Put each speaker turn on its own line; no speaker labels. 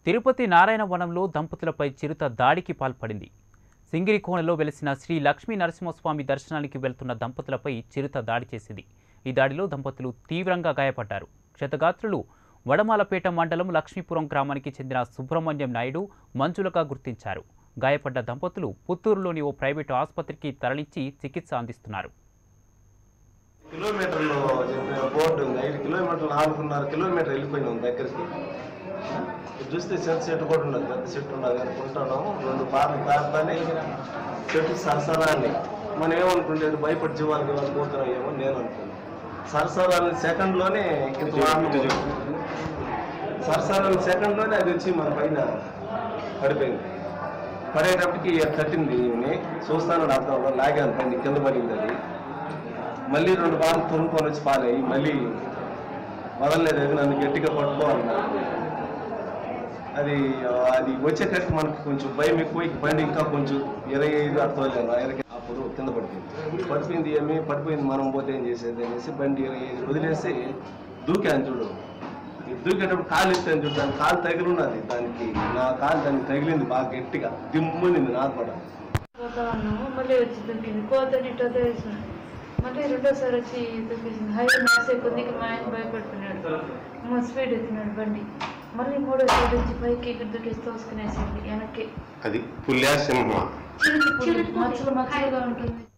తిరుపతి నారాయణ వనంలో దంపతులపై చిరుత దాడికి పాల్పడింది సింగిరికోణలో వెలిసిన శ్రీ లక్ష్మీ నరసింహస్వామి దర్శనానికి వెళ్తున్న దంపతులపై చిరుత దాడి చేసింది ఈ దాడిలో దంపతులు తీవ్రంగా గాయపడ్డారు క్షతగాత్రులు వడమాలపేట మండలం లక్ష్మీపురం గ్రామానికి చెందిన సుబ్రహ్మణ్యం నాయుడు మంజులగా గుర్తించారు గాయపడ్డ దంపతులు పుత్తూరులోని ఓ ప్రైవేటు ఆసుపత్రికి తరలించి చికిత్స అందిస్తున్నారు
కిలోమీటర్లు చెప్పిన బోర్డు ఉంది ఐదు కిలోమీటర్లు నాలుగున్నర కిలోమీటర్ వెళ్ళిపోయినాం దగ్గరికి ఇది చూస్తే సెంట్ చెట్టు కూడా ఉండదు పెద్ద చెట్టు ఉండదు అనుకుంటున్నాము రెండు పార్లు తాగుతానే చెట్టు సరసరాన్ని మనం ఏమనుకుంటేది భయపడి జీవాలు జీవాలు పోతున్నాయేమో నేను అనుకున్నాను సరసరాన్ని సెకండ్లోనే ఇంత వాహనం సరసరాన్ని సెకండ్లోనే అది వచ్చి మన పైన పడిపోయింది పడేటప్పటికి కట్టింది ఈమెని చూస్తాను అర్థంలో లాగాను పైన కింద పడింది అది మళ్ళీ రెండు బాగా తురుముకొని వచ్చి పాలయ్యి మళ్ళీ వదలలేదు అది నన్ను గట్టిగా పట్టుకోవాలన్నా అది అది వచ్చేటట్టు మనకి కొంచెం భయం ఎక్కువ ఈ బండి ఇంకా కొంచెం ఇరవై ఐదు అర్థం ఇరవై అప్పుడు కింద పడిపోయింది పడిపోయింది ఏమి పడిపోయింది మనం పోతే ఏం చేసేది అనేసి బండి ఇరవై ఐదు వదిలేసి దూకాను చూడు ఈ దూకేటప్పుడు కాలు ఎత్తాను చూడు దాని కాలు తగిలిన్నది దానికి నా కాలు దానికి తగిలింది బాగా గట్టిగా దిమ్మునింది నాకు కూడా
పోతా ఉన్నాము మళ్ళీ వచ్చి దొరికింది కోతని ఇటు వదిలేసిన మళ్ళీ రెండోసారి వచ్చి దొరికింది హైవే మాసే కొద్దిగా మా ఆయన భయపడుతున్నాడు మా స్పీడ్ ఎత్తున్నాడు బండి మళ్ళీ మూడోసారి వచ్చి పైకి ఎగిరి దూకేసి తోసుకునేసింది వెనక్కి
అది పుల్యా సింహ
చిరుత పులి, మచ్చలు మచ్చలుగా ఉంటుంది